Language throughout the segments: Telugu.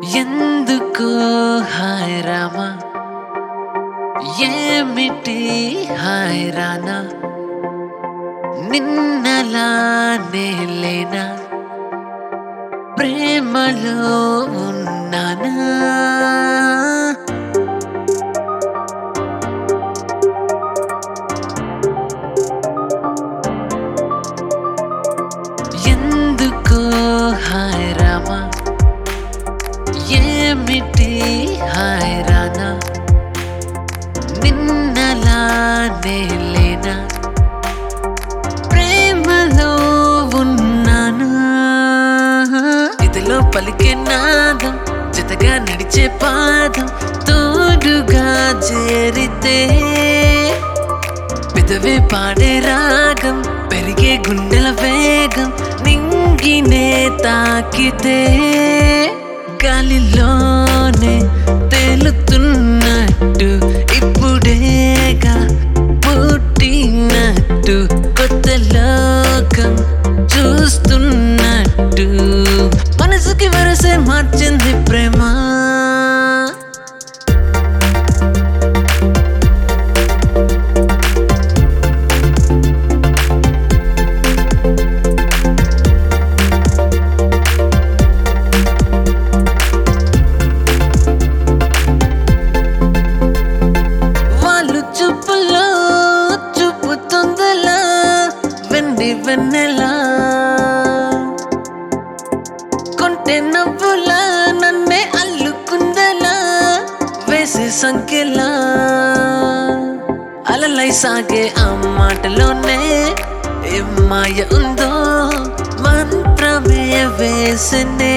ఎందుకో హాయ్ రామా ఏమిటి హాయ్ రానా నిన్నలా నేలేనా ప్రేమలో ఉన్నానా ఎందుకో హాయ్ రామా ఏమిటి హాయ్ రానా నిన్నలా నేలేనా ప్రేమలో ఉన్నానా ఇదిలో పలికే నాదం జతగా నడిచే పాదం తోడుగా చేరితే పెదవే పాడే రాగం పెరిగే గుండెల వేగం నింగినే తాకితే గాలిలోనే తేలుతున్నట్టు ఇప్పుడేగా పుట్టినట్టు కొత్త లోకం చూస్తున్నట్టు మనసుకి వరసే మార్చింది ప్రేమ వాళ్ళు చూపులో చూపుతుందలా వెండి వెన్నెలా కొంటే నవ్వులా నన్నే అల్లుకుందలా వేసే సంఖ్యలా అలలై సాగే ఆ మాటలోనే ఏ మాయ ఉందో మంత్రమే వేసనే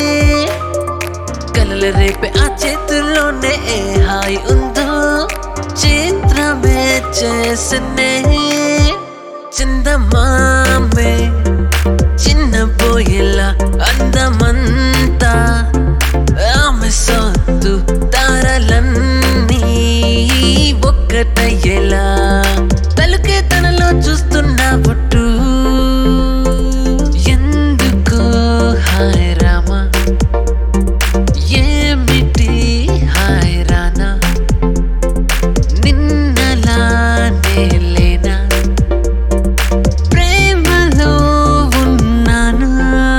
కలల రేపే ఆ చేతుల్లోనే ఏ హాయి ఉందో చిత్రమే చేసనే చందమామే చిన్న పోయేలా అందమంతా ఆమె సొత్తు తారలన్నీ ఒక్కటయ్యేలా తలుకే తనలో చూస్తున్నా బొట్టు ఎందుకో హాయ్ రామా ఏమిటి హాయ్ రానా నిన్నలా నేలేనా ప్రేమలో ఉన్నానా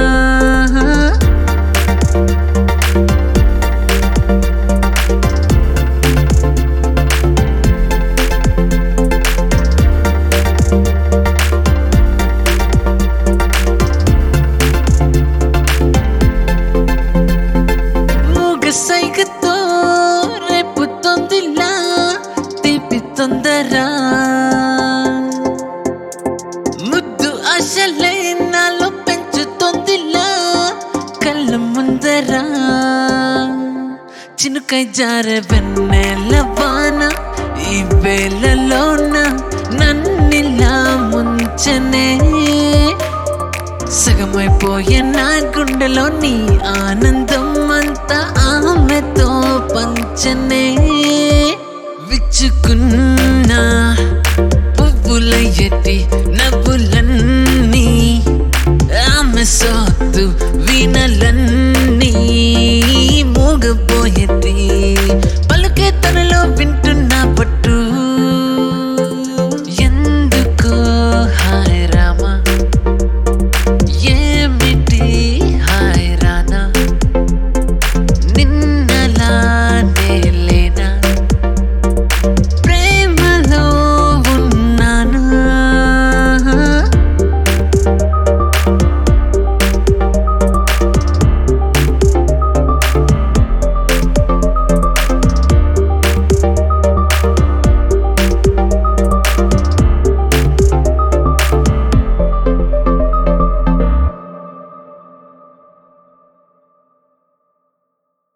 మూగ సైగతో రేపుతోందిలా తీపి తొందర ముద్దు ఆశలే నాలో పెంచుతోందిలా కళ్ళ ముందర చినుకై జారే వెన్నెల వాన ఈ వేళలోన నన్నిలా ముంచనే సగమైపోయే నా గుండెలో నీ ఆనందం అంతా ఆమెతో పంచనే విచ్చుకున్న